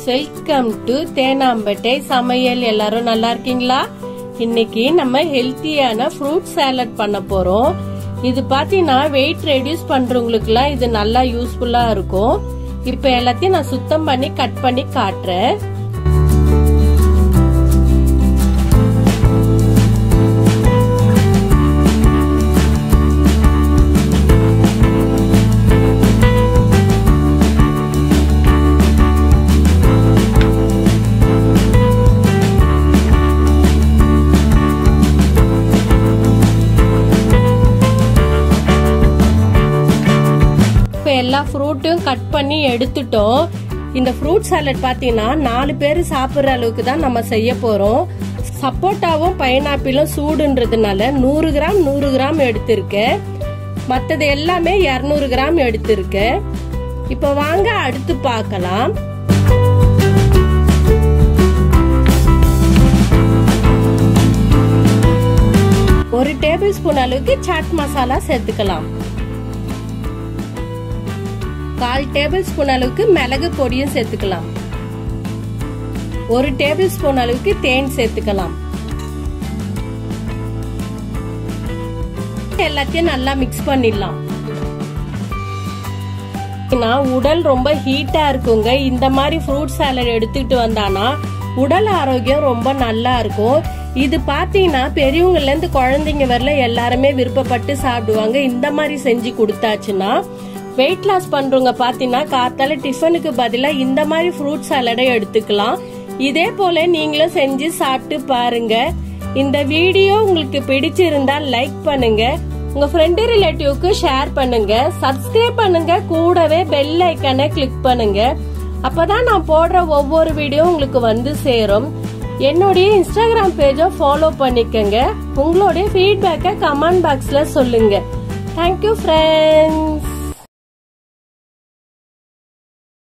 welcome to Teynampet சமையல் எல்லாரும் நல்லா இருக்கீங்களா இன்னைக்கு நம்ம ஹெல்த்தியான ஃப்ரூட் சாலட் பண்ண போறோம் இது பாத்தீங்கன்னா வெயிட் ரெடியூஸ் பண்றவங்களுக்குலாம் இது நல்லா யூஸ்ஃபுல்லா இருக்கும் இப்ப எல்லாத்தையும் நான் சுத்தம் பண்ணி கட் பண்ணி காட்டுறேன் இப்போ எல்லா ஃப்ரூட்டும் கட் பண்ணி எடுத்துட்டோம் இந்த ஃப்ரூட் சாலட் பார்த்தீங்கன்னா நாலு பேர் சாப்பிட்ற அளவுக்கு தான் நம்ம செய்ய போகிறோம் சப்போட்டாவும் பைனாப்பிளும் சூடுன்றதுனால நூறு கிராம் நூறு கிராம் எடுத்திருக்கேன் மற்றது எல்லாமே இரநூறு கிராம் எடுத்திருக்கேன் இப்போ வாங்க அடுத்து பார்க்கலாம் ஒரு டேபிள் ஸ்பூன் அளவுக்கு சாட் மசாலா சேர்த்துக்கலாம் கால் டேபிள் ஸ்பூன் அளவுக்கு மிளகு பொடியும் சேர்த்துக்கலாம் ஒரு டேபிள் ஸ்பூன் அளவுக்கு தேன் சேர்த்துக்கலாம் எல்லாத்தையும் நல்லா மிக்ஸ் பண்ணிடலாம் உடல் ரொம்ப ஹீட்டா இருக்குங்க இந்த மாதிரி ஃப்ரூட் சாலட் எடுத்துக்கிட்டு வந்தானா உடல் ஆரோக்கியம் ரொம்ப நல்லா இருக்கும் இது பாத்தீங்கன்னா பெரியவங்கல இருந்து குழந்தைங்க வரல எல்லாருமே விருப்பப்பட்டு சாப்பிடுவாங்க இந்த மாதிரி செஞ்சு கொடுத்தாச்சுன்னா வெயிட் லாஸ் பண்றவங்க பாத்தீங்கன்னா காத்தால டிஃபனுக்கு பதிலா இந்த மாதிரி ஃப்ரூட் சாலடை எடுத்துக்கலாம் இதே போல நீங்களும் செஞ்சு சாப்பிட்டு பாருங்க இந்த வீடியோ உங்களுக்கு பிடிச்சிருந்தா லைக் பண்ணுங்க உங்க ஃப்ரெண்டு ரிலேட்டிவ்க்கு ஷேர் பண்ணுங்க சப்ஸ்கிரைப் பண்ணுங்க கூடவே பெல் ஐக்கனை கிளிக் பண்ணுங்க அப்பதான் நான் போடுற ஒவ்வொரு வீடியோ உங்களுக்கு வந்து சேரும் என்னுடைய இன்ஸ்டாகிராம் பேஜை ஃபாலோ பண்ணிக்கங்க உங்களுடைய ஃபீட்பேக்கை கமெண்ட் பாக்ஸ்ல சொல்லுங்க தேங்க்யூ ஃப்ரெண்ட்ஸ்